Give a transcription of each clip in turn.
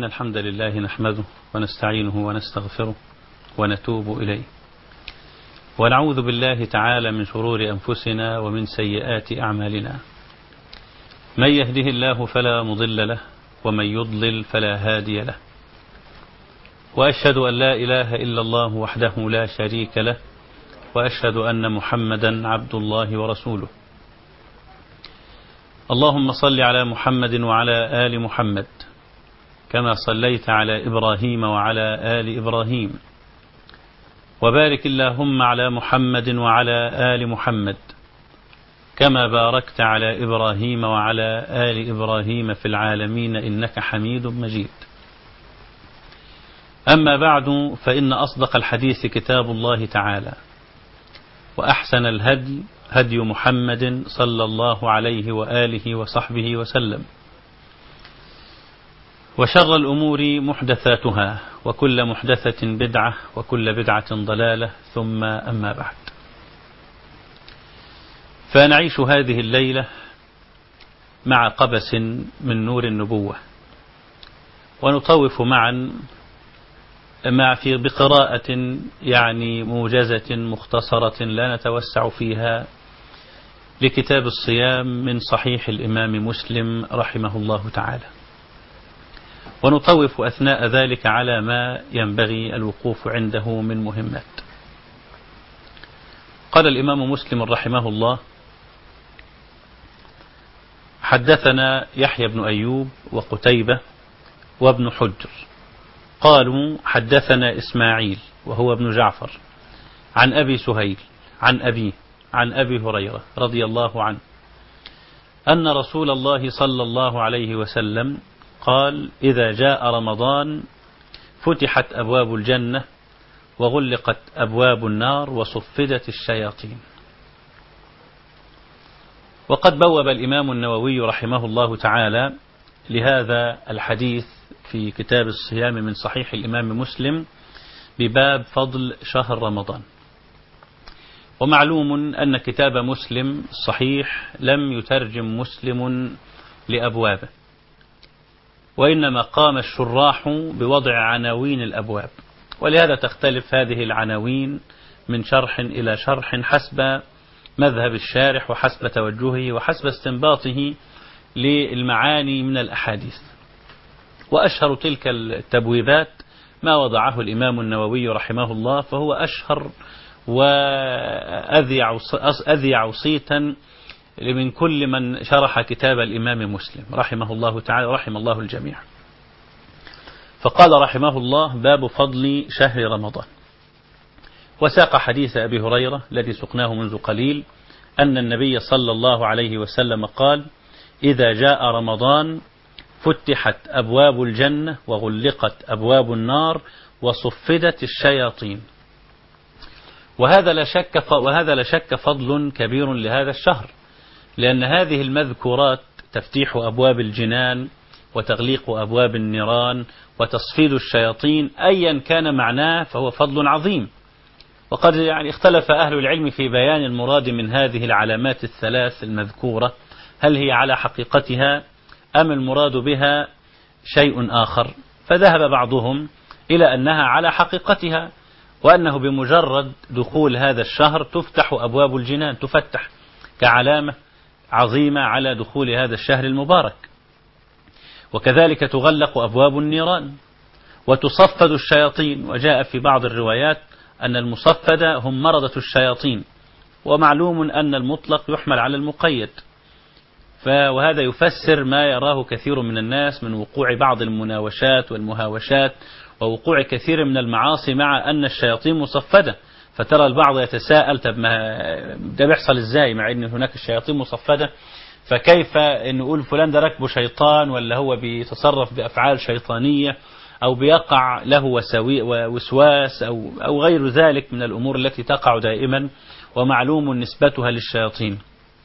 الحمد لله نحمده ونستعينه ونستغفره ونتوب إليه ونعوذ بالله تعالى من شرور أنفسنا ومن سيئات أعمالنا من يهده الله فلا مضل له ومن يضلل فلا هادي له وأشهد أن لا إله إلا الله وحده لا شريك له وأشهد أن محمدا عبد الله ورسوله اللهم صل على محمد وعلى آل محمد كما صليت على إبراهيم وعلى آل إبراهيم وبارك اللهم على محمد وعلى آل محمد كما باركت على إبراهيم وعلى آل إبراهيم في العالمين إنك حميد مجيد أما بعد فإن أصدق الحديث كتاب الله تعالى وأحسن الهدي هدي محمد صلى الله عليه وآله وصحبه وسلم وشر الأمور محدثاتها وكل محدثة بدعة وكل بدعة ضلالة ثم أما بعد فنعيش هذه الليلة مع قبس من نور النبوة ونطوف معا مع في بقراءة يعني موجزة مختصرة لا نتوسع فيها لكتاب الصيام من صحيح الإمام مسلم رحمه الله تعالى ونطوف أثناء ذلك على ما ينبغي الوقوف عنده من مهمات قال الإمام مسلم رحمه الله حدثنا يحيى بن أيوب وقتيبة وابن حجر قالوا حدثنا إسماعيل وهو ابن جعفر عن أبي سهيل عن أبيه عن أبي هريرة رضي الله عنه أن رسول الله صلى الله عليه وسلم قال إذا جاء رمضان فتحت أبواب الجنة وغلقت أبواب النار وصفدت الشياطين وقد بوب الإمام النووي رحمه الله تعالى لهذا الحديث في كتاب الصيام من صحيح الإمام مسلم بباب فضل شهر رمضان ومعلوم أن كتاب مسلم صحيح لم يترجم مسلم لأبوابه وإنما قام الشراح بوضع عناوين الأبواب ولهذا تختلف هذه العناوين من شرح إلى شرح حسب مذهب الشارح وحسب توجهه وحسب استنباطه للمعاني من الأحاديث وأشهر تلك التبويبات ما وضعه الإمام النووي رحمه الله فهو أشهر وأذيع صيتا من كل من شرح كتاب الإمام مسلم رحمه الله تعالى ورحم الله الجميع فقال رحمه الله باب فضل شهر رمضان وساق حديث أبي هريرة الذي سقناه منذ قليل أن النبي صلى الله عليه وسلم قال إذا جاء رمضان فتحت أبواب الجنة وغلقت أبواب النار وصفدت الشياطين وهذا لا شك وهذا لا شك فضل كبير لهذا الشهر لأن هذه المذكورات تفتيح أبواب الجنان وتغليق أبواب النيران وتصفيد الشياطين أيا كان معناه فهو فضل عظيم وقد يعني اختلف أهل العلم في بيان المراد من هذه العلامات الثلاث المذكورة هل هي على حقيقتها أم المراد بها شيء آخر فذهب بعضهم إلى أنها على حقيقتها وأنه بمجرد دخول هذا الشهر تفتح أبواب الجنان تفتح كعلامة عظيمة على دخول هذا الشهر المبارك وكذلك تغلق أبواب النيران وتصفد الشياطين وجاء في بعض الروايات أن المصفد هم مرضة الشياطين ومعلوم أن المطلق يحمل على المقيد وهذا يفسر ما يراه كثير من الناس من وقوع بعض المناوشات والمهاوشات ووقوع كثير من المعاصي مع أن الشياطين مصفدة فترى البعض يتساءل طب ما ده بيحصل ازاي مع ان هناك الشياطين مصفدة فكيف ان نقول فلان ده ركبه شيطان ولا هو بيتصرف بأفعال شيطانية أو بيقع له وسواس أو, أو غير ذلك من الأمور التي تقع دائما ومعلوم نسبتها للشياطين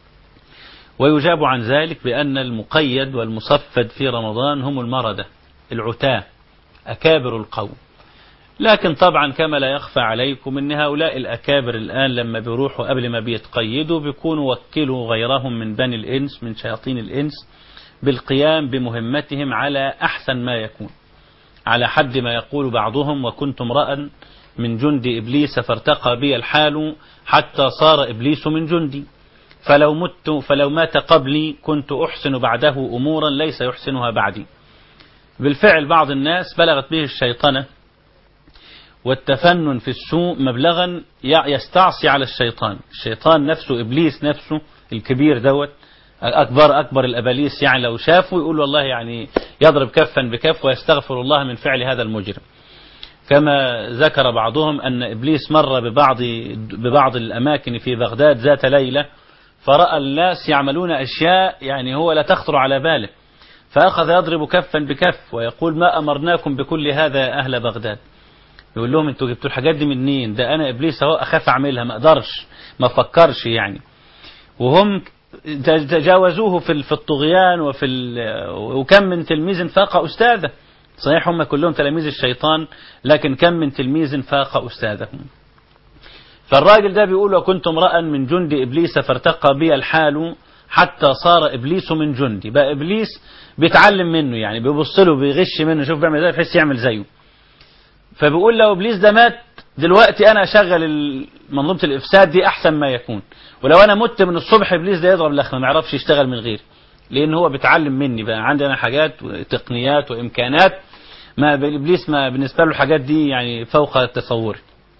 ويجاب عن ذلك بأن المقيد والمصفد في رمضان هم المردة العتاة أكابر القوم لكن طبعا كما لا يخفى عليكم ان هؤلاء الأكابر الآن لما بيروحوا قبل ما بيتقيدوا بيكونوا وكلوا غيرهم من بني الإنس من شياطين الإنس بالقيام بمهمتهم على أحسن ما يكون على حد ما يقول بعضهم وكنت امرأ من جند إبليس فارتقى بي الحال حتى صار إبليس من جندي فلو مت فلو مات قبلي كنت أحسن بعده أمورا ليس يحسنها بعدي بالفعل بعض الناس بلغت به الشيطنة والتفنن في السوء مبلغا يستعصي على الشيطان الشيطان نفسه إبليس نفسه الكبير دوت أكبر أكبر الأباليس يعني لو شافه يقول والله يعني يضرب كفا بكف ويستغفر الله من فعل هذا المجرم كما ذكر بعضهم أن إبليس مر ببعض ببعض الأماكن في بغداد ذات ليلة فرأى الناس يعملون أشياء يعني هو لا تخطر على باله فأخذ يضرب كفا بكف ويقول ما أمرناكم بكل هذا يا أهل بغداد يقول لهم انتوا جبتوا الحاجات دي منين ده أنا إبليس أهو أخاف أعملها ما أقدرش ما أفكرش يعني وهم تجاوزوه في في الطغيان وفي وكم من تلميذ فاق أستاذه صحيح هم كلهم تلاميذ الشيطان لكن كم من تلميذ فاق أستاذهم فالراجل ده بيقول وكنت امرأ من جند إبليس فارتقى بي الحال حتى صار إبليس من جندي بقى إبليس بيتعلم منه يعني بيبص له بيغش منه شوف بيعمل ازاي بحيث يعمل زيه فبيقول لو إبليس ده مات دلوقتي أنا أشغل منظومة الإفساد دي أحسن ما يكون ولو أنا مت من الصبح إبليس ده يضرب لخمة ما يعرفش يشتغل من غيري لأن هو بيتعلم مني بقى عندي أنا حاجات وتقنيات وإمكانات ما إبليس ما بالنسبة له الحاجات دي يعني فوق تصوري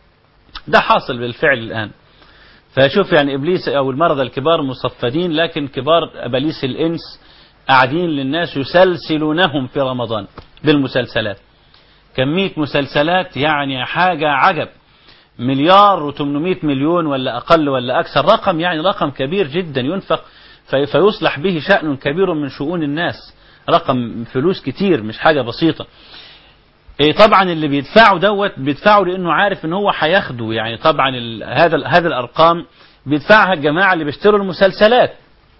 ده حاصل بالفعل الآن فشوف يعني إبليس أو المرضى الكبار مصفدين لكن كبار أباليس الإنس قاعدين للناس يسلسلونهم في رمضان بالمسلسلات كمية مسلسلات يعني حاجة عجب مليار و800 مليون ولا أقل ولا أكثر رقم يعني رقم كبير جدا ينفق فيصلح به شأن كبير من شؤون الناس رقم فلوس كتير مش حاجة بسيطة إيه طبعا اللي بيدفعه دوت بيدفعه لانه عارف ان هو هياخده يعني طبعا هذا هذه الارقام بيدفعها الجماعه اللي بيشتروا المسلسلات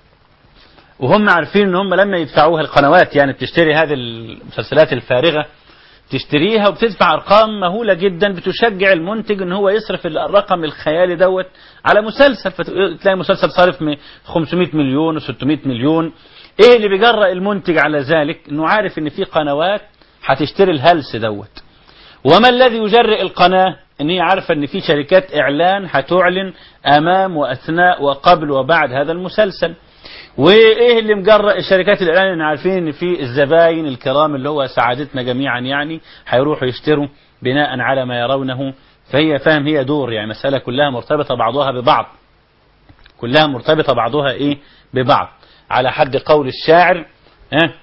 وهم عارفين ان هم لما يدفعوها القنوات يعني بتشتري هذه المسلسلات الفارغه تشتريها وبتدفع ارقام مهوله جدا بتشجع المنتج ان هو يصرف الرقم الخيالي دوت على مسلسل فتلاقي مسلسل صارف 500 مليون و600 مليون ايه اللي بيجرأ المنتج على ذلك انه عارف ان في قنوات هتشتري الهلس دوت وما الذي يجرئ القناة ان هي عارفة ان في شركات اعلان هتعلن امام واثناء وقبل وبعد هذا المسلسل وايه اللي مجرئ الشركات الاعلان ان عارفين ان في الزباين الكرام اللي هو سعادتنا جميعا يعني هيروحوا يشتروا بناء على ما يرونه فهي فاهم هي دور يعني مسألة كلها مرتبطة بعضها ببعض كلها مرتبطة بعضها ايه ببعض على حد قول الشاعر ها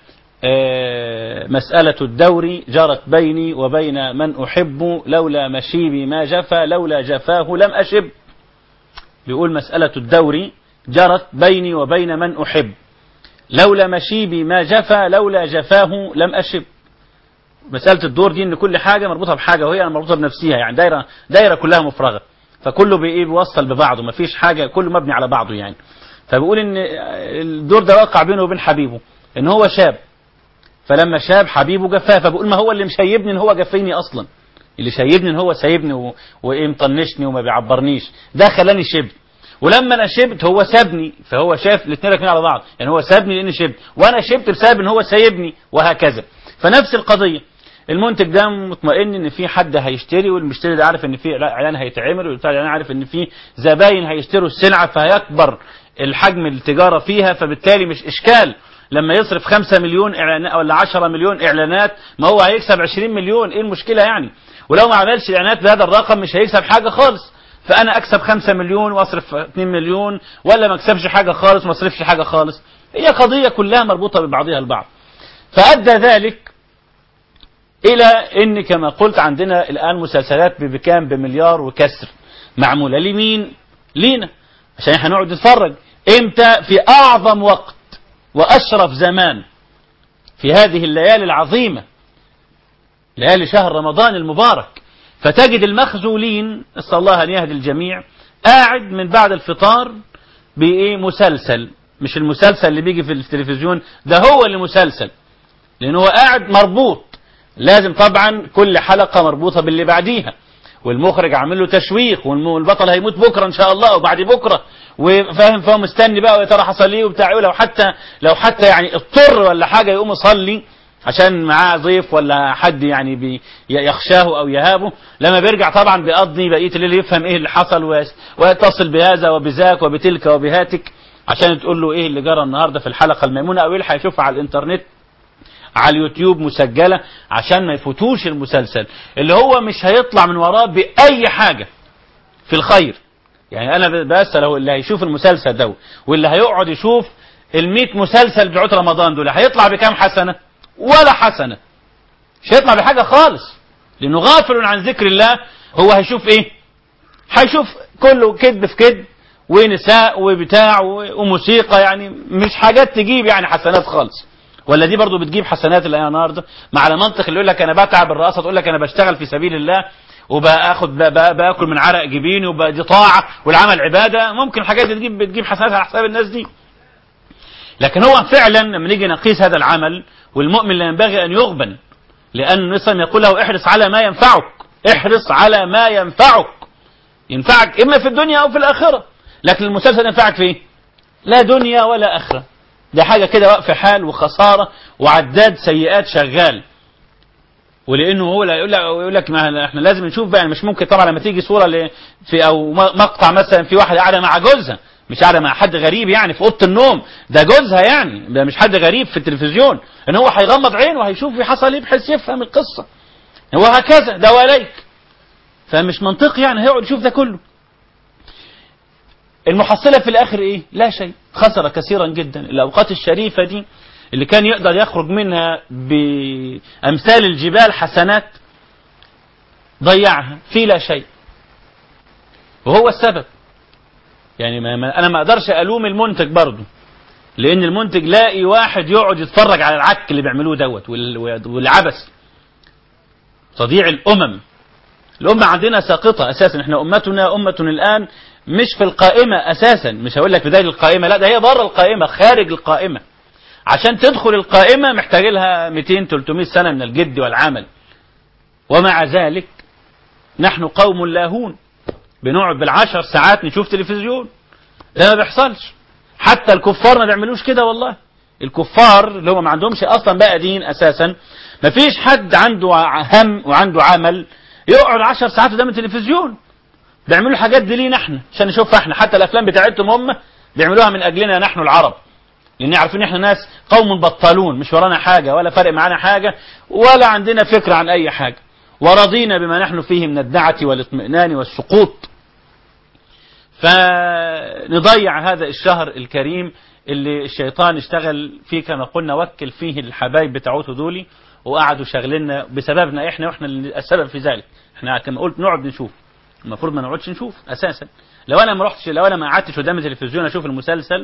مسألة الدور جرت بيني وبين من أحب لولا مشيبي ما جفا لولا جفاه لم أشب بيقول مسألة الدور جرت بيني وبين من أحب لولا مشيبي ما جفا لولا جفاه لم أشب مسألة الدور دي ان كل حاجة مربوطة بحاجة وهي مربوطة بنفسها يعني دايرة دايرة كلها مفرغة فكله بإيه بيوصل ببعضه مفيش حاجة كله مبني على بعضه يعني فبيقول ان الدور ده واقع بينه وبين حبيبه ان هو شاب فلما شاب حبيبه جفاه فبقول ما هو اللي مشيبني ان هو جفيني اصلا اللي شيبني ان هو سايبني و... وايه مطنشني وما بيعبرنيش ده خلاني شبت ولما انا شبت هو سابني فهو شاف الاثنين راكبين على بعض يعني هو سابني لاني شبت وانا شبت بسبب ان هو سايبني وهكذا فنفس القضيه المنتج ده مطمئن ان في حد هيشتري والمشتري ده عارف ان في اعلان هيتعمل والبتاع ده عارف ان في زباين هيشتروا السلعه فهيكبر الحجم التجاره فيها فبالتالي مش اشكال لما يصرف 5 مليون اعلانات ولا 10 مليون اعلانات ما هو هيكسب 20 مليون ايه المشكله يعني ولو ما عملش اعلانات بهذا الرقم مش هيكسب حاجه خالص فانا اكسب 5 مليون واصرف 2 مليون ولا ما اكسبش حاجه خالص ما اصرفش حاجه خالص هي قضيه كلها مربوطه ببعضها البعض فادى ذلك الى ان كما قلت عندنا الان مسلسلات بكام بمليار وكسر معموله لمين لينا عشان احنا نقعد نتفرج امتى في اعظم وقت وأشرف زمان في هذه الليالي العظيمة ليالي شهر رمضان المبارك فتجد المخزولين نسأل الله أن يهدي الجميع قاعد من بعد الفطار بإيه مسلسل مش المسلسل اللي بيجي في التلفزيون ده هو اللي مسلسل لأنه هو قاعد مربوط لازم طبعا كل حلقة مربوطة باللي بعديها والمخرج عامل له تشويق والبطل هيموت بكره ان شاء الله وبعد بكره وفاهم فهو مستني بقى ويا ترى حصل ايه وبتاع لو حتى لو حتى يعني اضطر ولا حاجه يقوم يصلي عشان معاه ضيف ولا حد يعني بي يخشاه او يهابه لما بيرجع طبعا بيقضي بقيه الليل يفهم ايه اللي حصل ويس- ويتصل بهذا وبذاك وبتلك وبهاتك عشان تقول له ايه اللي جرى النهارده في الحلقه الميمونه او يلحق يشوفها على الانترنت على اليوتيوب مسجلة عشان ما يفوتوش المسلسل اللي هو مش هيطلع من وراه بأي حاجة في الخير يعني أنا بسأل هو اللي هيشوف المسلسل ده واللي هيقعد يشوف الميت مسلسل بتوع رمضان دول هيطلع بكام حسنة ولا حسنة مش هيطلع بحاجة خالص لأنه غافل عن ذكر الله هو هيشوف إيه هيشوف كله كذب في كذب ونساء وبتاع و- وموسيقى يعني مش حاجات تجيب يعني حسنات خالص ولا دي برضو بتجيب حسنات اللي هي النهارده مع على منطق اللي يقول لك انا بتعب الرئاسه تقول لك انا بشتغل في سبيل الله وباخد ب- ب- باكل من عرق جبيني وبقى دي طاعه والعمل عباده ممكن الحاجات دي تجيب بتجيب حسنات على حساب الناس دي لكن هو فعلا لما نيجي نقيس هذا العمل والمؤمن لا ينبغي ان يغبن لان النبي صلى الله عليه وسلم يقول له احرص على ما ينفعك احرص على ما ينفعك ينفعك اما في الدنيا او في الاخره لكن المسلسل ينفعك في ايه لا دنيا ولا اخره ده حاجه كده وقف حال وخساره وعداد سيئات شغال ولانه هو لا يقول لك يقول لك ما احنا لازم نشوف بقى مش ممكن طبعا لما تيجي صوره ل- في او م- مقطع مثلا في واحده قاعده مع جوزها مش قاعده مع حد غريب يعني في اوضه النوم ده جوزها يعني ده مش حد غريب في التلفزيون ان هو هيغمض عينه وهيشوف في حصل ايه بحيث يفهم القصه وهكذا ده وليك فمش منطقي يعني هيقعد يشوف ده كله المحصلة في الآخر إيه؟ لا شيء خسر كثيرا جدا الأوقات الشريفة دي اللي كان يقدر يخرج منها بأمثال الجبال حسنات ضيعها في لا شيء وهو السبب يعني ما ما أنا ما أقدرش ألوم المنتج برضه لأن المنتج لاقي واحد يقعد يتفرج على العك اللي بيعملوه دوت وال- والعبث تضييع الأمم الأمة عندنا ساقطة أساسا احنا أمتنا أمة الآن مش في القائمة أساسا مش هقول لك بداية القائمة لا ده هي بره القائمة خارج القائمة عشان تدخل القائمة محتاج لها 200 300 سنة من الجد والعمل ومع ذلك نحن قوم لاهون بنقعد بالعشر ساعات نشوف تلفزيون ده ما بيحصلش حتى الكفار ما بيعملوش كده والله الكفار اللي هم ما عندهمش اصلا بقى دين اساسا ما فيش حد عنده هم وعنده عمل يقعد عشر ساعات قدام التلفزيون بيعملوا الحاجات دي لينا احنا عشان نشوفها احنا حتى الافلام بتاعتهم هم بيعملوها من اجلنا نحن العرب لان عارفين احنا ناس قوم بطالون مش ورانا حاجه ولا فرق معانا حاجه ولا عندنا فكره عن اي حاجه ورضينا بما نحن فيه من الدعه والاطمئنان والسقوط فنضيع هذا الشهر الكريم اللي الشيطان اشتغل فيه كما قلنا وكل فيه الحبايب بتاعوته دولي وقعدوا شغلنا بسببنا احنا واحنا اللي السبب في ذلك احنا كما قلت نقعد نشوف المفروض ما نقعدش نشوف اساسا لو انا ما رحتش لو انا ما قعدتش قدام التلفزيون اشوف المسلسل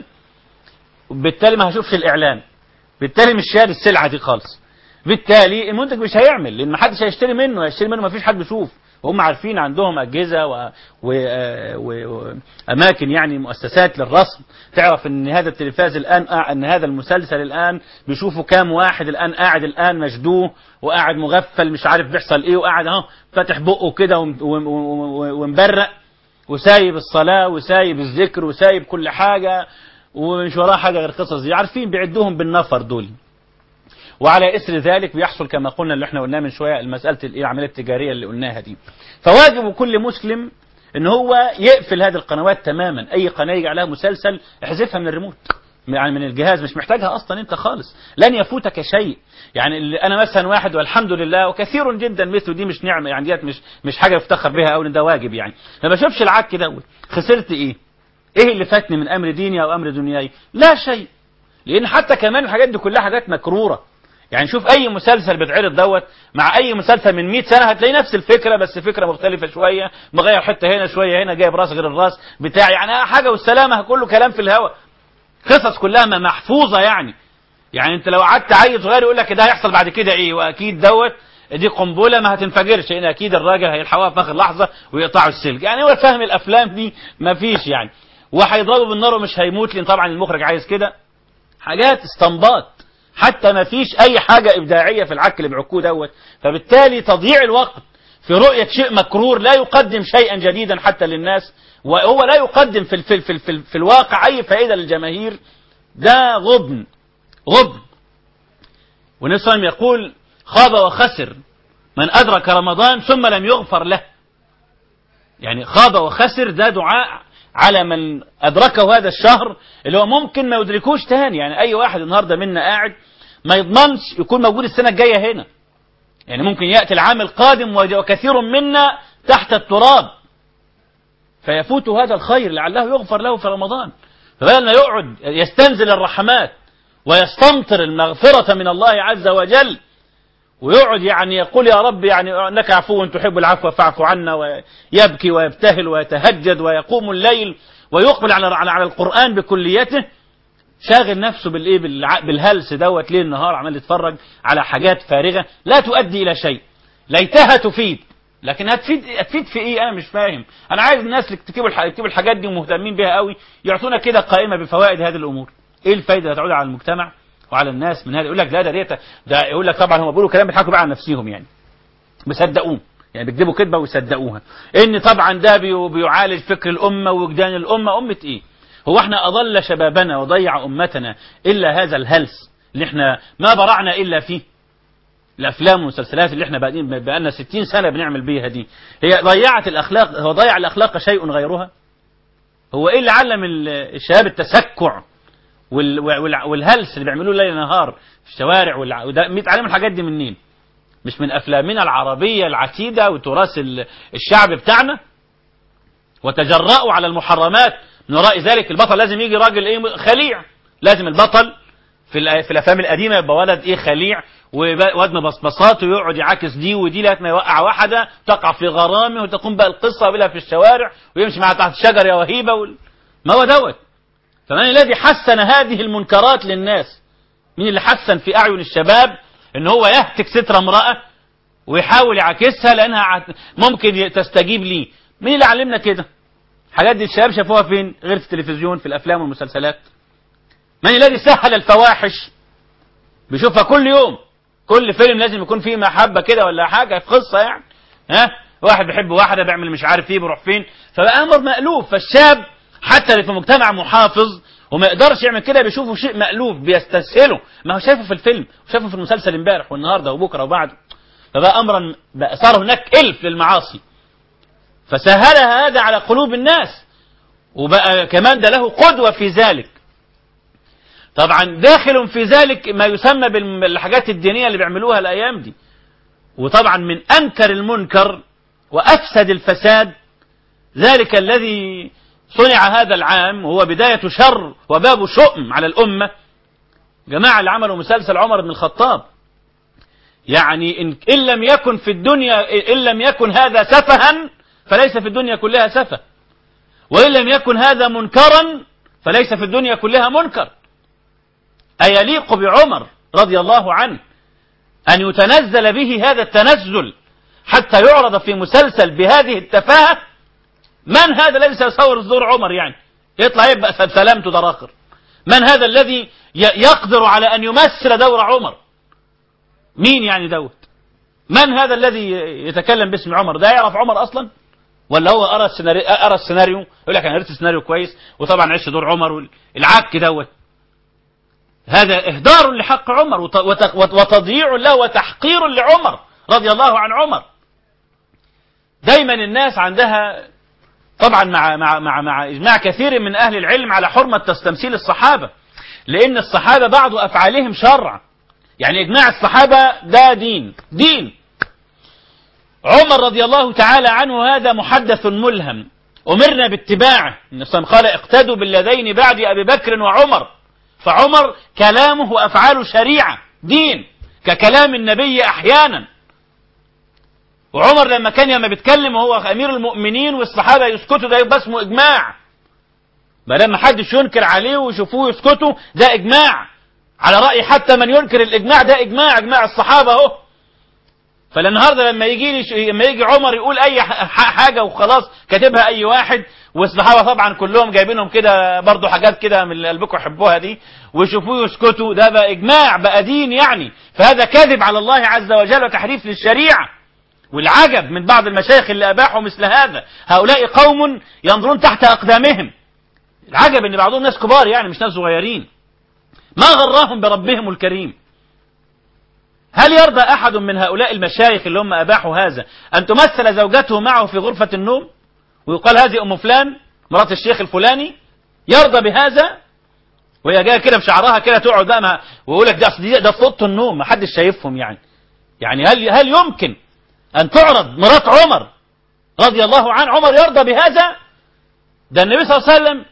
بالتالي ما هشوفش الاعلان بالتالي مش شاري السلعه دي خالص بالتالي المنتج مش هيعمل لان ما حدش هيشتري منه هيشتري منه ما فيش حد بيشوف وهم عارفين عندهم اجهزه و... و... و... واماكن يعني مؤسسات للرسم تعرف ان هذا التلفاز الان ان هذا المسلسل الان بيشوفوا كام واحد الان قاعد الان مشدوه وقاعد مغفل مش عارف بيحصل ايه وقاعد اهو فاتح بقه كده وم- وم- وم- ومبرق وسايب الصلاه وسايب الذكر وسايب كل حاجه ومش وراه حاجه غير قصص دي عارفين بيعدوهم بالنفر دول وعلى اثر ذلك بيحصل كما قلنا اللي احنا قلناه من شويه المساله الايه العمليه التجاريه اللي قلناها دي فواجب كل مسلم ان هو يقفل هذه القنوات تماما اي قناه يجي عليها مسلسل احذفها من الريموت يعني من الجهاز مش محتاجها اصلا انت خالص لن يفوتك شيء يعني اللي انا مثلا واحد والحمد لله وكثير جدا مثل دي مش نعمه يعني ديت مش مش حاجه يفتخر بها او ان ده واجب يعني ما بشوفش العك دوت خسرت ايه ايه اللي فاتني من امر ديني او امر دنياي لا شيء لان حتى كمان الحاجات دي كلها حاجات مكروره يعني شوف اي مسلسل بيتعرض دوت مع اي مسلسل من 100 سنه هتلاقي نفس الفكره بس فكره مختلفه شويه مغير حته هنا شويه هنا جايب راس غير الراس بتاع يعني حاجه والسلامه كله كلام في الهواء قصص كلها ما محفوظه يعني يعني انت لو قعدت عيل صغير يقول لك ده هيحصل بعد كده ايه واكيد دوت دي قنبله ما هتنفجرش لان اكيد الراجل هيلحقوها في اخر لحظه ويقطعوا السلك يعني هو فاهم الافلام دي ما فيش يعني وهيضربه بالنار ومش هيموت لان طبعا المخرج عايز كده حاجات استنباط حتى ما فيش اي حاجه ابداعيه في العك اللي بعكوه دوت فبالتالي تضييع الوقت في رؤيه شيء مكرور لا يقدم شيئا جديدا حتى للناس وهو لا يقدم في ال في ال في, ال في, ال في الواقع اي فائده للجماهير ده غبن غبن والنبي صلى الله عليه وسلم يقول خاب وخسر من أدرك رمضان ثم لم يغفر له يعني خاب وخسر ده دعاء على من أدركه هذا الشهر اللي هو ممكن ما يدركوش تاني يعني أي واحد النهاردة منا قاعد ما يضمنش يكون موجود السنة الجاية هنا يعني ممكن يأتي العام القادم وكثير منا تحت التراب فيفوت هذا الخير لعله يغفر له في رمضان فبدل ما يقعد يستنزل الرحمات ويستمطر المغفرة من الله عز وجل ويقعد يعني يقول يا رب يعني انك عفو تحب العفو فاعف عنا ويبكي ويبتهل ويتهجد ويقوم الليل ويقبل على على على القران بكليته شاغل نفسه بالايه بالهلس دوت ليل نهار عمال يتفرج على حاجات فارغه لا تؤدي الى شيء ليتها تفيد لكن هتفيد هتفيد في ايه انا مش فاهم انا عايز الناس اللي يكتبوا يكتبوا الحاجات دي ومهتمين بيها قوي يعطونا كده قائمه بفوائد هذه الامور ايه الفايده اللي تعود على المجتمع وعلى الناس من هذا يقول لك لا ده ديت ده يقول لك طبعا هم بيقولوا كلام بيضحكوا بقى على نفسهم يعني بيصدقوه يعني بيكذبوا كذبه ويصدقوها ان طبعا ده بيعالج فكر الامه ووجدان الامه امه ايه هو احنا اضل شبابنا وضيع امتنا الا هذا الهلس اللي احنا ما برعنا الا فيه الافلام والمسلسلات اللي احنا بقالنا بقالنا 60 سنه بنعمل بيها دي هي ضيعت الاخلاق هو ضيع الاخلاق شيء غيرها هو ايه اللي علم الشباب التسكع والهلس اللي بيعملوه ليل نهار في الشوارع وده بيتعلموا الحاجات دي منين؟ مش من افلامنا العربيه العتيده وتراث الشعب بتاعنا وتجرأوا على المحرمات من وراء ذلك البطل لازم يجي راجل ايه خليع لازم البطل في في الافلام القديمه يبقى ولد ايه خليع وواد مبصبصات ويقعد يعاكس دي ودي لغايه ما يوقع واحده تقع في غرامه وتقوم بقى القصه ويلها في الشوارع ويمشي معها تحت شجر يا وهيبه وال... ما هو دوت فمن الذي حسن هذه المنكرات للناس مين اللي حسن في أعين الشباب ان هو يهتك ستر امرأة ويحاول يعاكسها لأنها ممكن تستجيب ليه مين اللي علمنا كده الحاجات دي الشباب شافوها فين غير في التلفزيون في الأفلام والمسلسلات من الذي سهل الفواحش بيشوفها كل يوم كل فيلم لازم يكون فيه محبة كده ولا حاجة في قصة يعني ها واحد بيحب واحدة بيعمل مش عارف ايه بيروح فين فبقى أمر مألوف فالشاب حتى اللي في مجتمع محافظ وما يقدرش يعمل كده بيشوفه شيء مألوف بيستسهله ما هو شايفه في الفيلم وشايفه في المسلسل امبارح والنهارده وبكره وبعده فبقى امرا بقى صار هناك الف للمعاصي فسهلها هذا على قلوب الناس وبقى كمان ده له قدوه في ذلك طبعا داخل في ذلك ما يسمى بالحاجات الدينيه اللي بيعملوها الايام دي وطبعا من انكر المنكر وافسد الفساد ذلك الذي صنع هذا العام وهو بداية شر وباب شؤم على الأمة جماعة اللي عملوا مسلسل عمر بن الخطاب يعني إن, إن لم يكن في الدنيا إن لم يكن هذا سفها فليس في الدنيا كلها سفه وإن لم يكن هذا منكرا فليس في الدنيا كلها منكر أيليق بعمر رضي الله عنه أن يتنزل به هذا التنزل حتى يعرض في مسلسل بهذه التفاهة من هذا الذي سيصور الزور عمر يعني يطلع يبقى بسلامته ده راقر من هذا الذي يقدر على أن يمثل دور عمر مين يعني دوت من هذا الذي يتكلم باسم عمر ده يعرف عمر أصلا ولا هو أرى السيناريو أرى السيناريو يقول لك أنا قريت السيناريو كويس وطبعا عشت دور عمر العك دوت هذا إهدار لحق عمر وتضييع له وتحقير لعمر رضي الله عن عمر دايما الناس عندها طبعا مع مع مع مع اجماع كثير من اهل العلم على حرمه تمثيل الصحابه لان الصحابه بعض افعالهم شرع يعني اجماع الصحابه ده دين دين عمر رضي الله تعالى عنه هذا محدث ملهم امرنا باتباعه النبي قال اقتدوا بالذين بعد ابي بكر وعمر فعمر كلامه وافعاله شريعه دين ككلام النبي احيانا وعمر لما كان لما بيتكلم وهو امير المؤمنين والصحابه يسكتوا ده يبقى اسمه اجماع ما لما حدش ينكر عليه ويشوفوه يسكتوا ده اجماع على راي حتى من ينكر الاجماع ده اجماع اجماع الصحابه اهو فالنهارده لما يجي لي لما يجي عمر يقول اي حاجه وخلاص كاتبها اي واحد والصحابه طبعا كلهم جايبينهم كده برضه حاجات كده من اللي قلبكم يحبوها دي ويشوفوه يسكتوا ده بقى اجماع بقى دين يعني فهذا كذب على الله عز وجل وتحريف للشريعه والعجب من بعض المشايخ اللي أباحوا مثل هذا هؤلاء قوم ينظرون تحت أقدامهم العجب أن بعضهم ناس كبار يعني مش ناس صغيرين ما غراهم بربهم الكريم هل يرضى أحد من هؤلاء المشايخ اللي هم أباحوا هذا أن تمثل زوجته معه في غرفة النوم ويقال هذه أم فلان مرات الشيخ الفلاني يرضى بهذا وهي جايه كده بشعرها كده تقعد بقى مع ويقول لك ده أصل دي- ده في اوضه النوم ما حدش شايفهم يعني يعني هل هل يمكن ان تعرض مرات عمر رضي الله عنه عمر يرضى بهذا ده النبي صلى الله عليه وسلم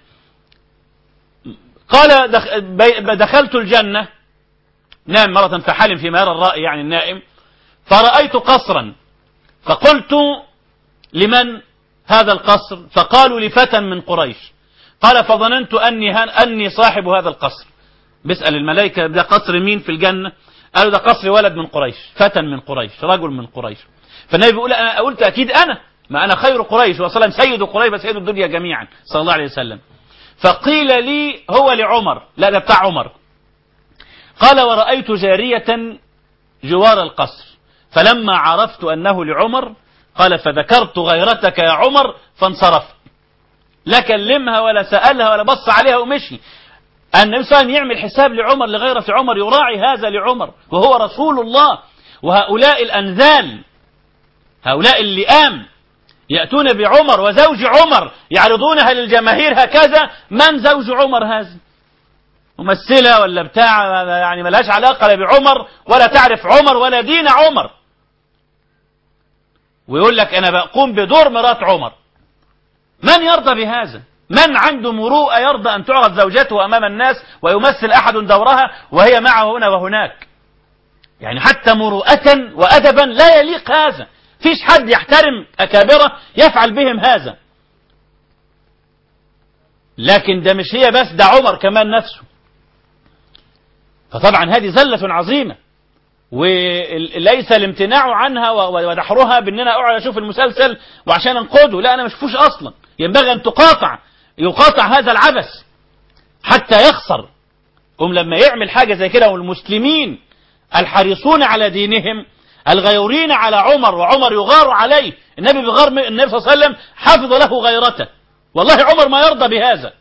قال دخ- بي- دخلت الجنة نام مرة فحلم فيما يرى الرأي يعني النائم فرأيت قصرا فقلت لمن هذا القصر فقالوا لفتى من قريش قال فظننت أني, هن أني صاحب هذا القصر بيسأل الملائكة ده قصر مين في الجنة قالوا ده قصر ولد من قريش فتى من قريش رجل من قريش فالنبي بيقول أنا قلت أكيد أنا ما أنا خير قريش وصلا سيد قريش وسيد الدنيا جميعا صلى الله عليه وسلم فقيل لي هو لعمر لا ده بتاع عمر قال ورأيت جارية جوار القصر فلما عرفت أنه لعمر قال فذكرت غيرتك يا عمر فانصرفت لا كلمها ولا سألها ولا بص عليها ومشي النبي صلى الله عليه وسلم يعمل حساب لعمر لغيرة عمر يراعي هذا لعمر وهو رسول الله وهؤلاء الأنذال هؤلاء اللئام يأتون بعمر وزوج عمر يعرضونها للجماهير هكذا من زوج عمر هذا ممثلة ولا بتاع يعني ملهاش علاقة لا بعمر ولا تعرف عمر ولا دين عمر ويقول لك أنا بقوم بدور مرات عمر من يرضى بهذا من عنده مروءة يرضى أن تعرض زوجته أمام الناس ويمثل أحد دورها وهي معه هنا وهناك يعني حتى مروءة وأدبا لا يليق هذا فيش حد يحترم أكابرة يفعل بهم هذا لكن ده مش هي بس ده عمر كمان نفسه فطبعا هذه زلة عظيمة وليس الامتناع عنها ودحرها باننا اقعد اشوف المسلسل وعشان انقده لا انا ما اشوفوش اصلا ينبغي ان تقاطع يقاطع هذا العبث حتى يخسر هم لما يعمل حاجة زي كده والمسلمين الحريصون على دينهم الغيورين على عمر وعمر يغار عليه النبي بغار النبي صلى الله عليه وسلم حفظ له غيرته والله عمر ما يرضى بهذا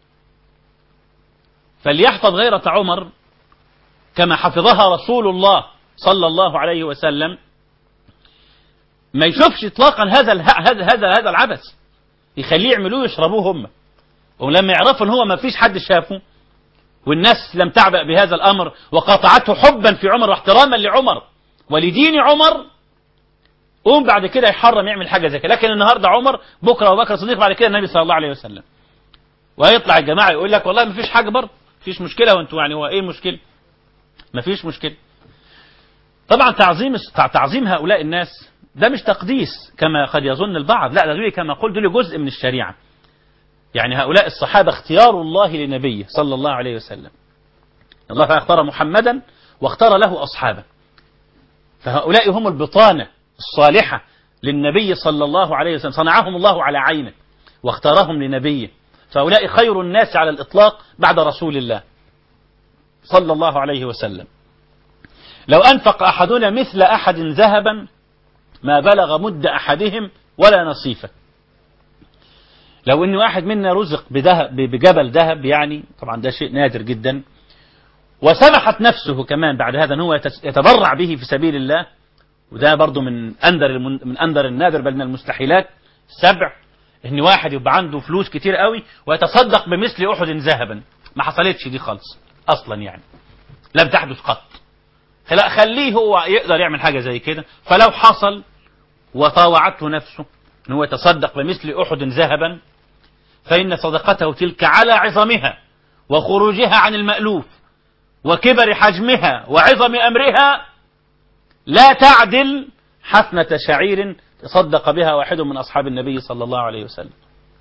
فليحفظ غيرة عمر كما حفظها رسول الله صلى الله عليه وسلم ما يشوفش اطلاقا هذا هذا هذا هذا العبث يخليه يعملوه يشربوه هم ولما يعرفوا ان هو ما فيش حد شافه والناس لم تعبأ بهذا الامر وقاطعته حبا في عمر واحتراما لعمر ولدين عمر قوم بعد كده يحرم يعمل حاجه زي كده لكن النهارده عمر بكره وبكر صديق بعد كده النبي صلى الله عليه وسلم ويطلع الجماعه يقول لك والله ما فيش حاجه برضه فيش مشكله وانتوا يعني هو ايه المشكله ما فيش مشكله طبعا تعظيم تعظيم هؤلاء الناس ده مش تقديس كما قد يظن البعض لا ده دول كما قلت دول جزء من الشريعة يعني هؤلاء الصحابة اختيار الله لنبيه صلى الله عليه وسلم الله اختار محمدا واختار له أصحابه فهؤلاء هم البطانة الصالحة للنبي صلى الله عليه وسلم صنعهم الله على عينه واختارهم لنبيه فهؤلاء خير الناس على الإطلاق بعد رسول الله صلى الله عليه وسلم لو أنفق أحدنا مثل أحد ذهبا ما بلغ مد أحدهم ولا نصيفه لو أن واحد منا رزق بدهب بجبل ذهب يعني طبعا ده شيء نادر جدا وسمحت نفسه كمان بعد هذا أنه يتبرع به في سبيل الله وده برضه من أندر من أندر النادر بل من المستحيلات سبع ان واحد يبقى عنده فلوس كتير قوي ويتصدق بمثل أحد ذهبا ما حصلتش دي خالص أصلا يعني لم تحدث قط لا خليه هو يقدر يعمل حاجة زي كده فلو حصل وطاوعته نفسه ان هو يتصدق بمثل أحد ذهبا فإن صدقته تلك على عظمها وخروجها عن المألوف وكبر حجمها وعظم أمرها لا تعدل حفنة شعير تصدق بها واحد من أصحاب النبي صلى الله عليه وسلم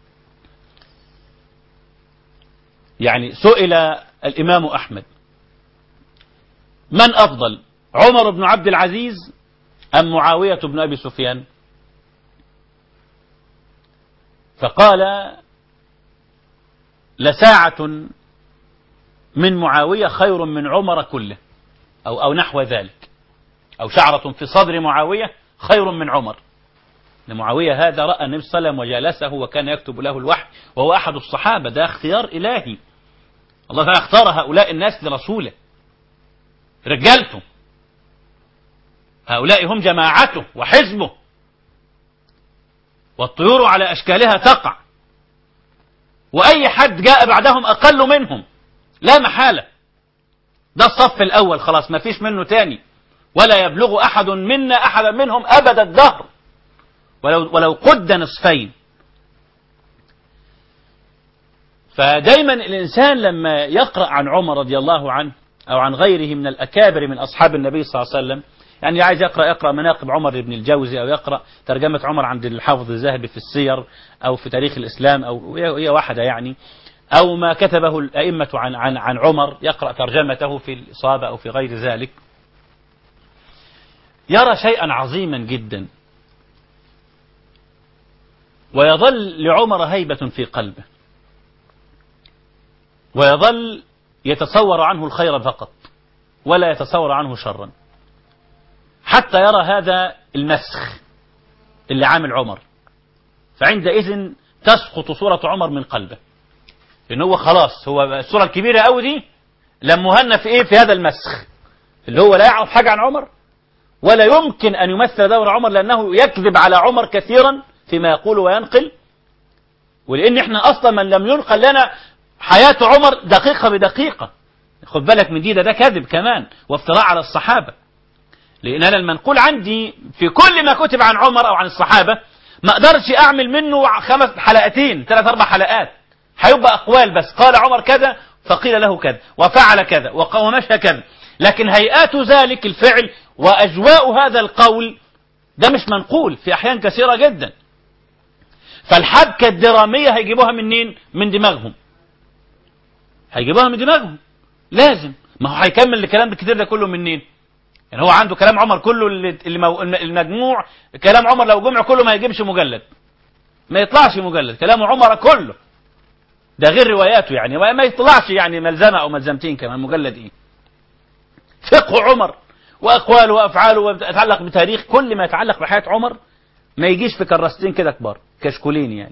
يعني سئل الإمام أحمد من أفضل عمر بن عبد العزيز أم معاوية بن أبي سفيان فقال لساعة من معاوية خير من عمر كله أو, أو نحو ذلك أو شعرة في صدر معاوية خير من عمر معاوية هذا رأى النبي صلى الله عليه وسلم وجالسه وكان يكتب له الوحي وهو أحد الصحابة ده اختيار إلهي الله تعالى اختار هؤلاء الناس لرسوله رجالته هؤلاء هم جماعته وحزبه والطيور على أشكالها تقع وأي حد جاء بعدهم أقل منهم لا محالة ده الصف الأول خلاص ما فيش منه تاني ولا يبلغ أحد منا أحدا منهم أبد الدهر ولو, ولو قد نصفين فدايما الإنسان لما يقرأ عن عمر رضي الله عنه أو عن غيره من الأكابر من أصحاب النبي صلى الله عليه وسلم يعني عايز يقرأ يقرأ مناقب عمر بن الجوزي أو يقرأ ترجمة عمر عند الحافظ الذهبي في السير أو في تاريخ الإسلام أو هي واحدة يعني أو ما كتبه الأئمة عن عن عن عمر يقرأ ترجمته في الإصابة أو في غير ذلك يرى شيئا عظيما جدا ويظل لعمر هيبة في قلبه ويظل يتصور عنه الخير فقط ولا يتصور عنه شرا حتى يرى هذا المسخ اللي عامل عمر فعندئذ تسقط صورة عمر من قلبه لأن هو خلاص هو الصورة الكبيرة قوي دي لم مهنا في إيه في هذا المسخ اللي هو لا يعرف حاجة عن عمر ولا يمكن أن يمثل دور عمر لأنه يكذب على عمر كثيرا فيما يقول وينقل ولأن احنا أصلا من لم ينقل لنا حياة عمر دقيقة بدقيقة خد بالك من دي ده, ده كذب كمان وافتراء على الصحابة لأن أنا المنقول عندي في كل ما كتب عن عمر أو عن الصحابة ما أقدرش أعمل منه خمس حلقتين ثلاث أربع حلقات هيبقى أقوال بس قال عمر كذا فقيل له كذا وفعل كذا ومشى كذا لكن هيئات ذلك الفعل وأجواء هذا القول ده مش منقول في أحيان كثيرة جدا فالحبكة الدرامية هيجيبوها منين من دماغهم هيجيبوها من دماغهم لازم ما هو هيكمل الكلام الكتير ده كله منين يعني هو عنده كلام عمر كله اللي مو... المجموع كلام عمر لو جمع كله ما يجيبش مجلد ما يطلعش مجلد كلام عمر كله ده غير رواياته يعني ما يطلعش يعني ملزمة أو ملزمتين كمان مجلد إيه فقه عمر وأقواله وأفعاله ويتعلق بتاريخ كل ما يتعلق بحياة عمر ما يجيش في كراستين كده كبار كشكولين يعني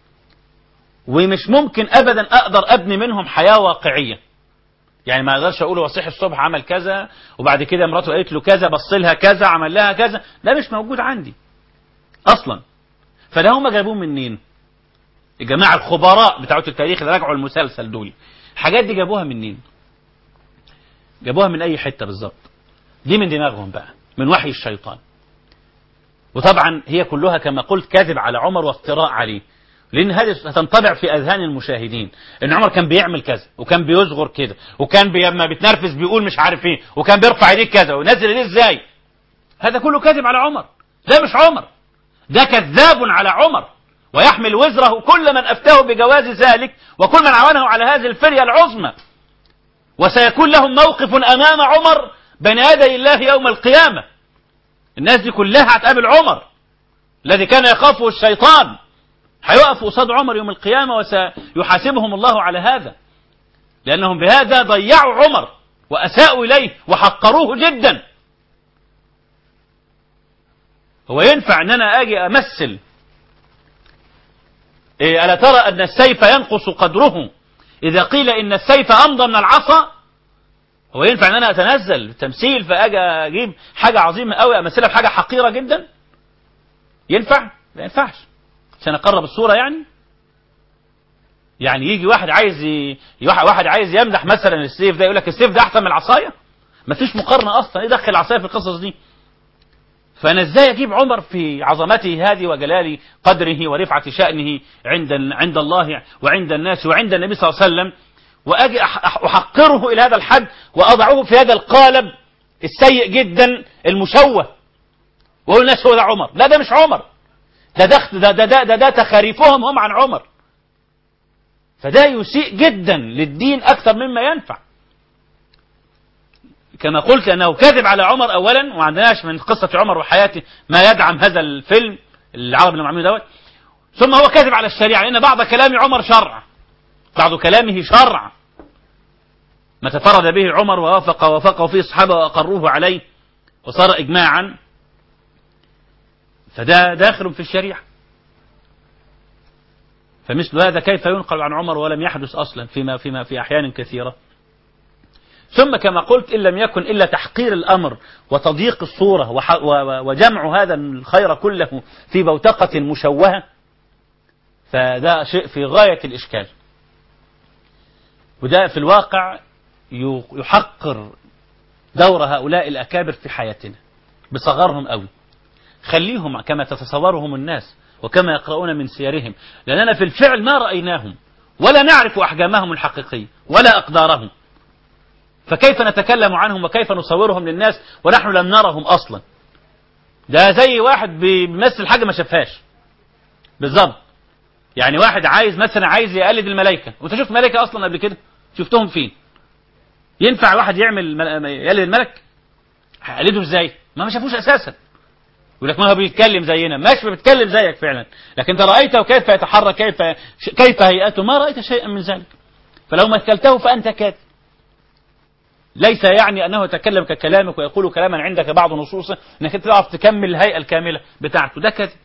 ومش ممكن أبدا أقدر أبني منهم حياة واقعية يعني ما اقدرش اقول هو صحي الصبح عمل كذا وبعد كده مراته قالت له كذا بص لها كذا عمل لها كذا ده مش موجود عندي اصلا فده هم جابوه منين الجماعه الخبراء بتاعه التاريخ اللي راجعوا المسلسل دول الحاجات دي جابوها منين جابوها من اي حته بالظبط دي من دماغهم بقى من وحي الشيطان وطبعا هي كلها كما قلت كذب على عمر وافتراء عليه لان هذه هتنطبع في اذهان المشاهدين ان عمر كان بيعمل كذا وكان بيصغر كده وكان بي... لما بيتنرفز بيقول مش عارف ايه وكان بيرفع ايديه كذا ونزل ايديه ازاي هذا كله كذب على عمر ده مش عمر ده كذاب على عمر ويحمل وزره كل من افتاه بجواز ذلك وكل من عاونه على هذه الفريه العظمى وسيكون لهم موقف امام عمر بين يدي الله يوم القيامه الناس دي كلها هتقابل عمر الذي كان يخافه الشيطان هيقفوا قصاد عمر يوم القيامة وسيحاسبهم الله على هذا لأنهم بهذا ضيعوا عمر وأساءوا إليه وحقروه جدا هو ينفع أن أنا أجي أمثل إيه ألا ترى أن السيف ينقص قدره إذا قيل إن السيف أمضى من العصا هو ينفع أن أنا أتنزل تمثيل فأجي أجيب حاجة عظيمة أوي أمثلها بحاجة حقيرة جدا ينفع؟ لا ينفعش عشان اقرب الصورة يعني يعني يجي واحد عايز ي... واحد عايز يمدح مثلا السيف ده يقول لك السيف ده احسن من العصايه مفيش مقارنه اصلا ايه دخل العصايه في القصص دي فانا ازاي اجيب عمر في عظمته هذه وجلال قدره ورفعه شانه عند عند الله وعند الناس وعند النبي صلى الله عليه وسلم واجي احقره الى هذا الحد واضعه في هذا القالب السيء جدا المشوه واقول الناس هو ده عمر لا ده مش عمر ده ده ده ده, ده, ده, ده تخاريفهم هم عن عمر فده يسيء جدا للدين أكثر مما ينفع كما قلت أنه كذب على عمر أولا وما عندناش من قصة عمر وحياته ما يدعم هذا الفيلم العرب اللي معمول دوت ثم هو كذب على الشريعة لأن بعض كلام عمر شرع بعض كلامه شرع ما تفرد به عمر ووافق ووافقه فيه الصحابة وأقروه عليه وصار إجماعا فده داخل في الشريعة فمثل هذا كيف ينقل عن عمر ولم يحدث أصلا فيما فيما في أحيان كثيرة ثم كما قلت إن لم يكن إلا تحقير الأمر وتضييق الصورة وح- و- وجمع هذا الخير كله في بوتقة مشوهة فده شيء في غاية الإشكال وده في الواقع ي- يحقر دور هؤلاء الأكابر في حياتنا بصغرهم قوي خليهم كما تتصورهم الناس وكما يقرؤون من سيرهم لأننا في الفعل ما رأيناهم ولا نعرف أحجامهم الحقيقية ولا أقدارهم فكيف نتكلم عنهم وكيف نصورهم للناس ونحن لم نرهم أصلا ده زي واحد بيمثل حاجة ما شافهاش بالظبط يعني واحد عايز مثلا عايز يقلد الملائكة وانت شفت ملائكة أصلا قبل كده شفتهم فين ينفع واحد يعمل مل- يقلد الملك هيقلده ازاي ما ما شافوش اساسا يقول لك ما هو بيتكلم زينا ماشي بيتكلم زيك فعلا لكن انت رايته كيف يتحرك كيف كيف هيئته ما رايت شيئا من ذلك فلو مثلته فانت كاذب ليس يعني انه يتكلم ككلامك ويقول كلاما عندك بعض نصوصه انك انت تعرف تكمل الهيئه الكامله بتاعته ده كذب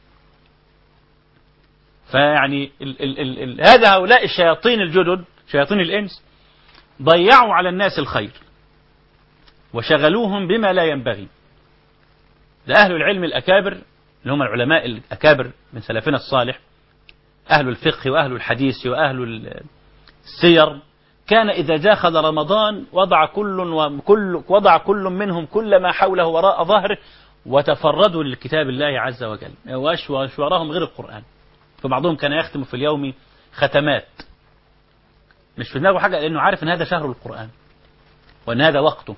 فيعني ال ال ال ال هذا هؤلاء الشياطين الجدد شياطين الانس ضيعوا على الناس الخير وشغلوهم بما لا ينبغي ده أهل العلم الأكابر اللي هم العلماء الأكابر من سلفنا الصالح أهل الفقه وأهل الحديث وأهل السير كان إذا داخل رمضان وضع كل وكل وضع كل منهم كل ما حوله وراء ظهره وتفردوا لكتاب الله عز وجل وأشوارهم غير القرآن فبعضهم كان يختم في اليوم ختمات مش في دماغه حاجة لأنه عارف أن هذا شهر القرآن وأن هذا وقته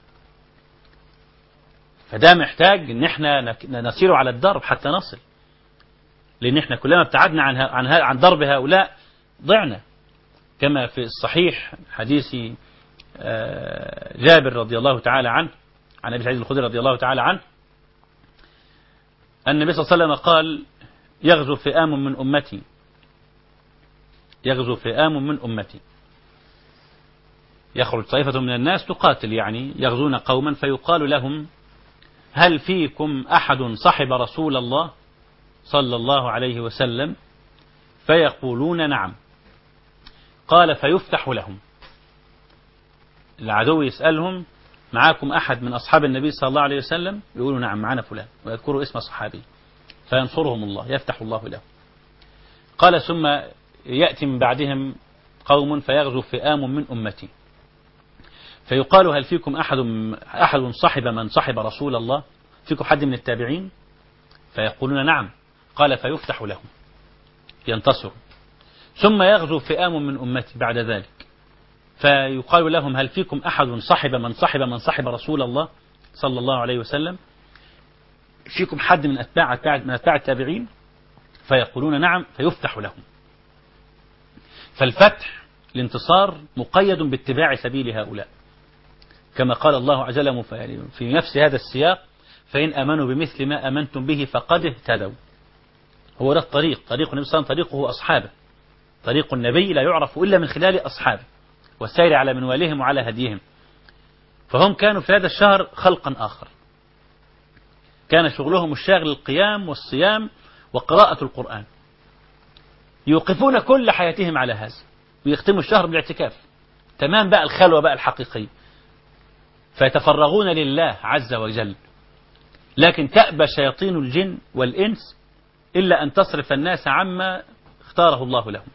فده محتاج ان احنا نك- نسير على الدرب حتى نصل لان احنا كلما ابتعدنا عن ه- عن ه- عن درب هؤلاء ضعنا كما في الصحيح حديث آه، جابر رضي الله تعالى عنه عن ابي سعيد الخدري رضي الله تعالى عنه أن النبي صلى الله عليه وسلم قال يغزو فئام من أمتي يغزو فئام من أمتي يخرج طائفة من الناس تقاتل يعني يغزون قوما فيقال لهم هل فيكم أحد صحب رسول الله صلى الله عليه وسلم فيقولون نعم قال فيفتح لهم العدو يسألهم معاكم أحد من أصحاب النبي صلى الله عليه وسلم يقولوا نعم معنا فلان ويذكروا اسم صحابي فينصرهم الله يفتح الله له قال ثم يأتي من بعدهم قوم فيغزو فئام من أمتي فيقال هل فيكم أحد أحد صحب من صحب رسول الله فيكم حد من التابعين فيقولون نعم قال فيفتح لهم ينتصر ثم يغزو فئام من أمتي بعد ذلك فيقال لهم هل فيكم أحد صحب من صحب من صحب رسول الله صلى الله عليه وسلم فيكم حد من أتباع من أتباع التابعين فيقولون نعم فيفتح لهم فالفتح الانتصار مقيد باتباع سبيل هؤلاء كما قال الله عز وجل في نفس هذا السياق فإن آمنوا بمثل ما آمنتم به فقد اهتدوا هو ده الطريق طريق النبي صلى الله عليه وسلم طريقه أصحابه طريق النبي لا يعرف إلا من خلال أصحابه والسير على منوالهم وعلى هديهم فهم كانوا في هذا الشهر خلقا آخر كان شغلهم الشاغل القيام والصيام وقراءة القرآن يوقفون كل حياتهم على هذا ويختموا الشهر بالاعتكاف تمام بقى الخلوة بقى الحقيقية فيتفرغون لله عز وجل لكن تأبى شياطين الجن والإنس إلا أن تصرف الناس عما اختاره الله لهم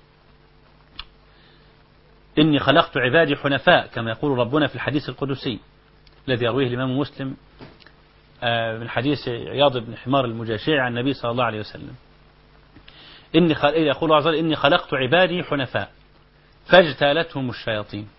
إني خلقت عبادي حنفاء كما يقول ربنا في الحديث القدسي الذي يرويه الإمام مسلم من حديث عياض بن حمار المجاشعي عن النبي صلى الله عليه وسلم إني خل... يقول الله عز وجل إني خلقت عبادي حنفاء فاجتالتهم الشياطين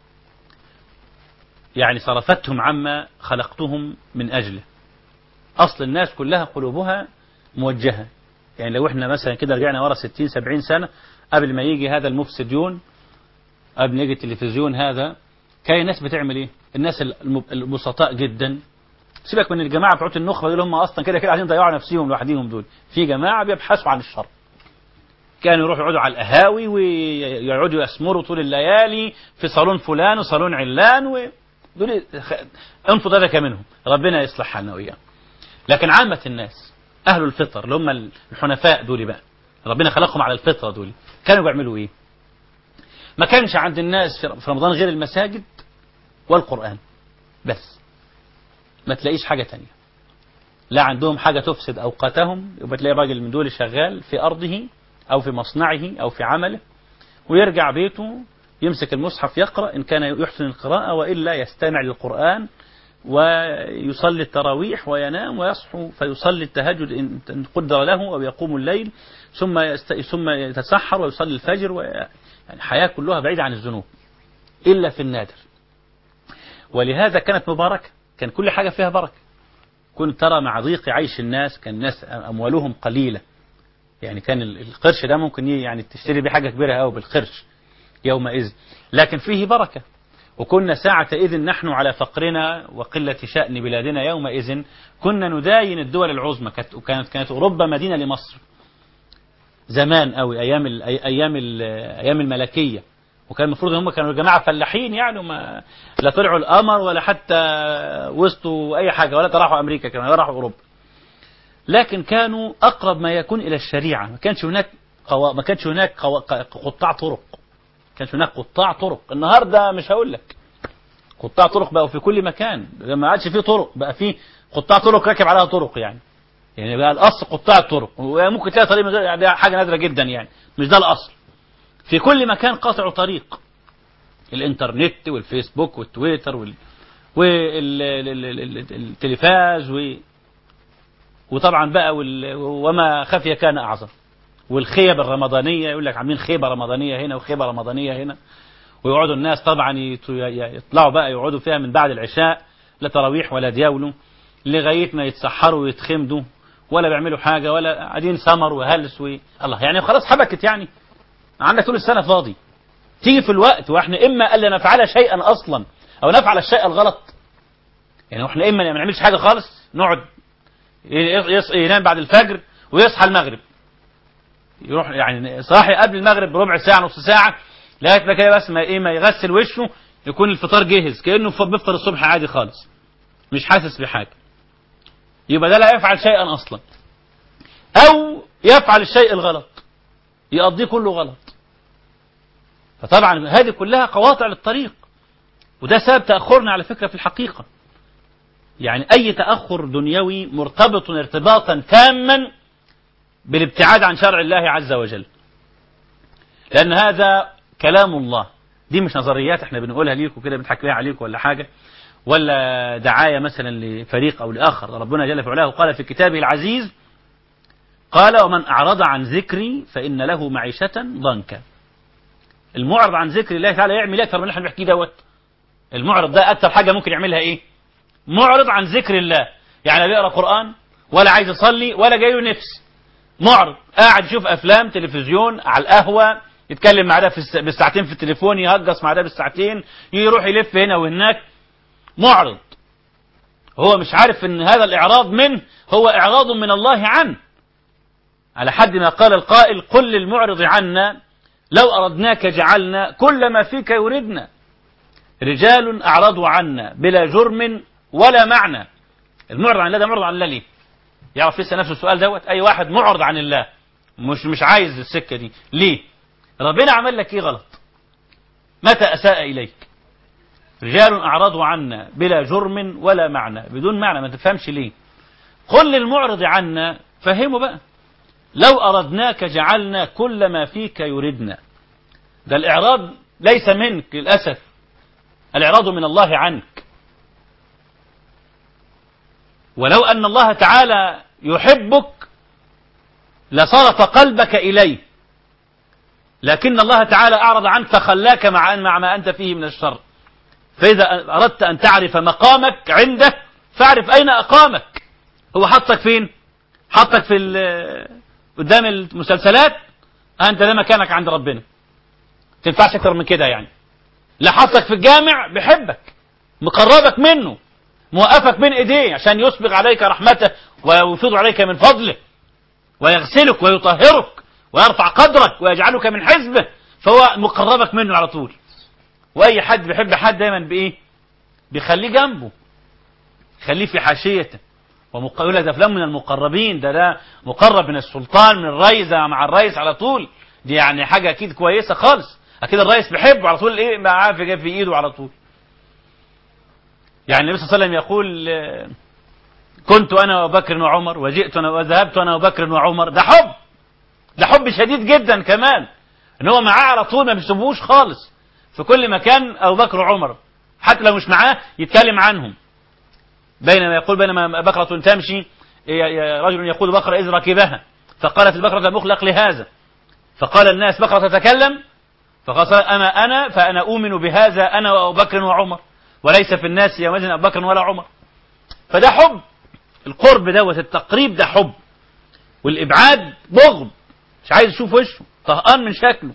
يعني صرفتهم عما خلقتهم من أجله أصل الناس كلها قلوبها موجهة يعني لو احنا مثلا كده رجعنا ورا 60 70 سنة قبل ما يجي هذا المفسديون قبل ما يجي التلفزيون هذا كان الناس بتعمل ايه الناس البسطاء جدا سيبك من الجماعة بتوع النخبة دول هم أصلا كده كده عايزين يضيعوا نفسهم لوحدهم دول في جماعة بيبحثوا عن الشر كانوا يروحوا يقعدوا على القهاوي ويقعدوا يسمروا طول الليالي في صالون فلان وصالون علان و دول انفض هذاك منهم ربنا يصلح حالنا وإياهم لكن عامة الناس أهل الفطر اللي هم الحنفاء دول بقى ربنا خلقهم على الفطرة دول كانوا بيعملوا إيه ما كانش عند الناس في رمضان غير المساجد والقرآن بس ما تلاقيش حاجة تانية لا عندهم حاجة تفسد أوقاتهم يبقى تلاقي راجل من دول شغال في أرضه أو في مصنعه أو في عمله ويرجع بيته يمسك المصحف يقرأ إن كان يحسن القراءة وإلا يستمع للقرآن ويصلي التراويح وينام ويصحو فيصلي التهجد إن قدر له أو يقوم الليل ثم يست... ثم يتسحر ويصلي الفجر و... يعني الحياة كلها بعيدة عن الذنوب إلا في النادر ولهذا كانت مباركة كان كل حاجة فيها بركة كنت ترى مع ضيق عيش الناس كان الناس أموالهم قليلة يعني كان القرش ده ممكن يعني تشتري بيه حاجة كبيرة قوي بالقرش يومئذ لكن فيه بركة وكنا ساعة إذن نحن على فقرنا وقلة شأن بلادنا يومئذ كنا نداين الدول العظمى كانت كانت أوروبا مدينة لمصر زمان قوي أيام ال أيام ال أيام الملكية وكان المفروض ان هم كانوا جماعة فلاحين يعني ما لا طلعوا القمر ولا حتى وسطوا أي حاجة ولا راحوا أمريكا كانوا راحوا أوروبا لكن كانوا أقرب ما يكون إلى الشريعة ما كانش هناك قوا... ما كانش هناك قوا... قطاع طرق كانش هناك قطاع طرق النهاردة مش هقول لك قطاع طرق بقوا في كل مكان ما عادش فيه طرق بقى فيه قطاع طرق راكب عليها طرق يعني يعني بقى الأصل قطاع الطرق وممكن تلاقي طريق يعني حاجة نادرة جدا يعني مش ده الأصل في كل مكان قاطع طريق الانترنت والفيسبوك والتويتر وال والتلفاز و... وطبعا بقى وال... وما خفي كان أعظم والخيب الرمضانية يقول لك عاملين خيبة رمضانية هنا وخيبة رمضانية هنا ويقعدوا الناس طبعا يطلعوا بقى يقعدوا فيها من بعد العشاء لا تراويح ولا دياولوا لغاية ما يتسحروا ويتخمدوا ولا بيعملوا حاجة ولا قاعدين سمر وهلس و... الله يعني خلاص حبكت يعني عندك طول السنة فاضي تيجي في الوقت واحنا اما الا نفعل شيئا اصلا او نفعل الشيء الغلط يعني احنا اما ما نعملش حاجة خالص نقعد ينام بعد الفجر ويصحى المغرب يروح يعني صاحي قبل المغرب بربع ساعة نص ساعة لغاية ما كده بس ما ايه ما يغسل وشه يكون الفطار جاهز كأنه بيفطر الصبح عادي خالص مش حاسس بحاجة يبقى ده لا يفعل شيئا اصلا او يفعل الشيء الغلط يقضيه كله غلط فطبعا هذه كلها قواطع للطريق وده سبب تأخرنا على فكرة في الحقيقة يعني أي تأخر دنيوي مرتبط ارتباطا تاما بالابتعاد عن شرع الله عز وجل لأن هذا كلام الله دي مش نظريات احنا بنقولها ليكم كده بنحكيها عليكم ولا حاجة ولا دعاية مثلا لفريق أو لآخر ربنا جل في علاه قال في كتابه العزيز قال ومن أعرض عن ذكري فإن له معيشة ضنكا المعرض عن ذكر الله تعالى يعمل أكثر من اللي احنا بنحكيه دوت المعرض ده أكثر حاجة ممكن يعملها إيه معرض عن ذكر الله يعني لا بيقرأ قرآن ولا عايز يصلي ولا جاي له نفس معرض قاعد يشوف أفلام تلفزيون على القهوة يتكلم مع ده في بالساعتين في التليفون يهجص مع ده بالساعتين يروح يلف هنا وهناك معرض هو مش عارف ان هذا الإعراض منه هو إعراض من الله عنه على حد ما قال القائل قل للمعرض عنا لو أردناك جعلنا كل ما فيك يردنا رجال أعرضوا عنا بلا جرم ولا معنى المعرض عن الله ده معرض عن الله ليه يعرف يسأل نفسه السؤال دوت أي واحد معرض عن الله مش مش عايز السكة دي ليه ربنا عمل لك ايه غلط متى أساء إليك رجال أعرضوا عنا بلا جرم ولا معنى بدون معنى ما تفهمش ليه قل للمعرض عنا فهمه بقى لو أردناك جعلنا كل ما فيك يردنا ده الإعراض ليس منك للأسف الإعراض من الله عنك ولو أن الله تعالى يحبك لصرف قلبك إليه لكن الله تعالى أعرض عنك فخلاك مع مع ما أنت فيه من الشر فإذا أردت أن تعرف مقامك عنده فاعرف أين أقامك هو حطك فين حطك في قدام المسلسلات أنت ده مكانك عند ربنا تنفعش أكتر من كده يعني لا حطك في الجامع بحبك مقربك منه موقفك بين ايديه عشان يسبغ عليك رحمته ويفيض عليك من فضله ويغسلك ويطهرك ويرفع قدرك ويجعلك من حزبه فهو مقربك منه على طول واي حد بيحب حد دايما بايه بيخليه جنبه خليه في حاشيته ومقاولة ده فلان من المقربين ده ده مقرب من السلطان من الرئيس مع الرئيس على طول دي يعني حاجة اكيد كويسة خالص اكيد الرئيس بيحبه على طول ايه معاه في في ايده على طول يعني النبي صلى الله عليه وسلم يقول آه، كنت أنا وبكر وعمر وجئت أنا وذهبت أنا وبكر وعمر ده حب ده حب شديد جدا كمان ان هو معاه على طول ما بيسيبوش خالص في كل مكان أبو بكر وعمر حتى لو مش معاه يتكلم عنهم بينما يقول بينما بقرة تمشي رجل يقول بقرة إذ ركبها فقالت البقرة لم أخلق لهذا فقال الناس بقرة تتكلم فقال أما أنا فأنا أؤمن بهذا أنا وأبو بكر وعمر وليس في الناس يومئذ أبو بكر ولا عمر فده حب القرب دوت التقريب ده حب والإبعاد بغض مش عايز يشوف وشه طهقان من شكله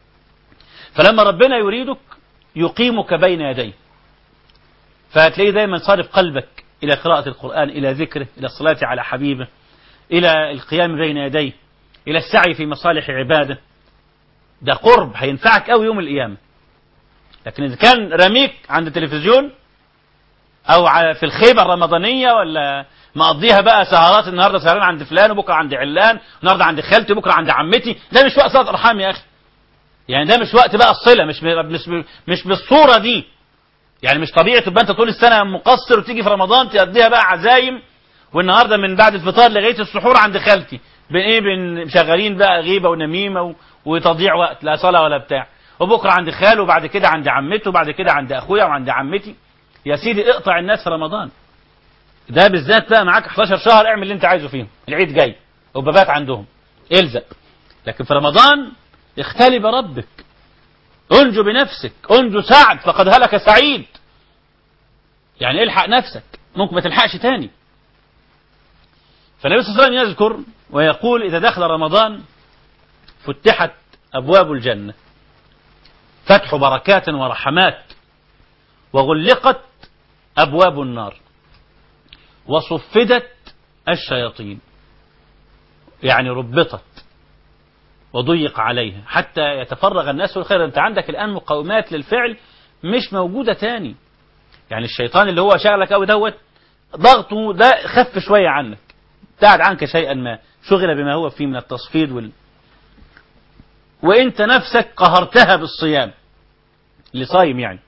فلما ربنا يريدك يقيمك بين يديه فهتلاقيه دايما صارف قلبك إلى قراءة القرآن إلى ذكره إلى الصلاة على حبيبه إلى القيام بين يديه إلى السعي في مصالح عباده ده قرب هينفعك قوي يوم القيامة لكن إذا كان رميك عند التلفزيون أو في الخيبة الرمضانية ولا مقضيها بقى سهرات النهارده سهران عند فلان وبكره عند علان النهارده عند خالتي وبكره عند عمتي ده مش وقت صلاه ارحام يا اخي يعني ده مش وقت بقى الصله مش مش مش بالصوره دي يعني مش طبيعي تبقى انت طول السنه مقصر وتيجي في رمضان تقضيها بقى عزايم والنهارده من بعد الفطار لغايه السحور عند خالتي بين ايه بين شغالين بقى غيبه ونميمه و... وتضييع وقت لا صلاه ولا بتاع وبكره عند خاله وبعد كده عند عمته وبعد كده عند اخويا وعند عمتي يا سيدي اقطع الناس في رمضان ده بالذات بقى معاك 11 شهر اعمل اللي انت عايزه فيهم العيد جاي وبابات عندهم الزق لكن في رمضان اختلي بربك انجو بنفسك انجو سعد فقد هلك سعيد يعني الحق نفسك ممكن ما تلحقش تاني فالنبي صلى الله عليه وسلم يذكر ويقول إذا دخل رمضان فتحت أبواب الجنة فتح بركات ورحمات وغلقت أبواب النار وصفدت الشياطين يعني ربطت وضيق عليها حتى يتفرغ الناس الخير انت عندك الآن مقومات للفعل مش موجودة تاني يعني الشيطان اللي هو شغلك قوي دوت ضغطه ده خف شوية عنك ابتعد عنك شيئا ما شغل بما هو فيه من التصفيد وال... وانت نفسك قهرتها بالصيام اللي صايم يعني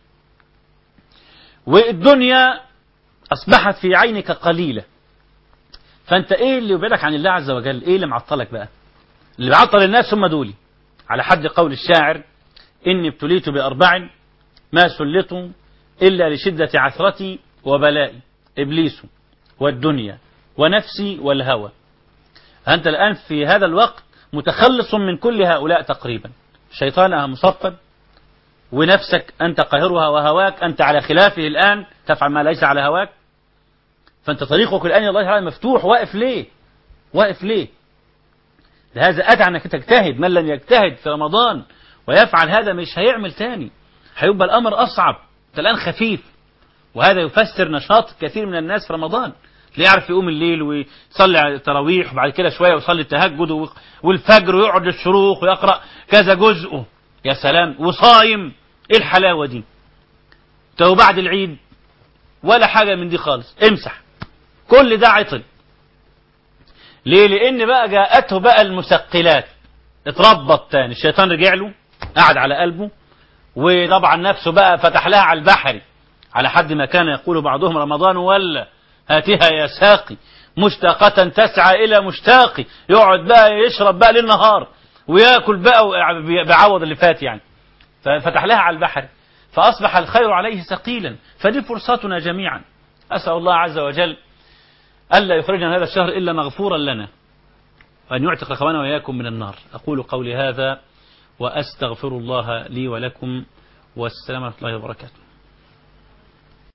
والدنيا أصبحت في عينك قليلة فأنت إيه اللي يبعدك عن الله عز وجل إيه اللي معطلك بقى اللي بيعطل الناس هم دولي على حد قول الشاعر إني ابتليت بأربع ما سلطوا إلا لشدة عثرتي وبلائي إبليس والدنيا ونفسي والهوى أنت الآن في هذا الوقت متخلص من كل هؤلاء تقريبا شيطانها مصفد ونفسك أنت قاهرها وهواك أنت على خلافه الآن تفعل ما ليس على هواك فأنت طريقك الآن الله تعالى مفتوح واقف ليه واقف ليه لهذا أدعى أنك تجتهد من لم يجتهد في رمضان ويفعل هذا مش هيعمل تاني هيبقى الأمر أصعب أنت الآن خفيف وهذا يفسر نشاط كثير من الناس في رمضان اللي يعرف يقوم الليل ويصلي على التراويح وبعد كده شوية ويصلي التهجد والفجر ويقعد للشروق ويقرأ كذا جزء يا سلام وصايم ايه الحلاوة دي تو بعد العيد ولا حاجة من دي خالص امسح كل ده عطل ليه لان بقى جاءته بقى المثقلات اتربط تاني الشيطان رجع له قعد على قلبه وطبعا نفسه بقى فتح لها على البحر على حد ما كان يقول بعضهم رمضان ولا هاتها يا ساقي مشتاقة تسعى إلى مشتاقي يقعد بقى يشرب بقى للنهار وياكل بقى بعوض اللي فات يعني ففتح لها على البحر فأصبح الخير عليه ثقيلا فدي فرصتنا جميعا أسأل الله عز وجل ألا يخرجنا هذا الشهر إلا مغفورا لنا وأن يعتق أخوانا وإياكم من النار أقول قولي هذا وأستغفر الله لي ولكم والسلام ورحمة الله وبركاته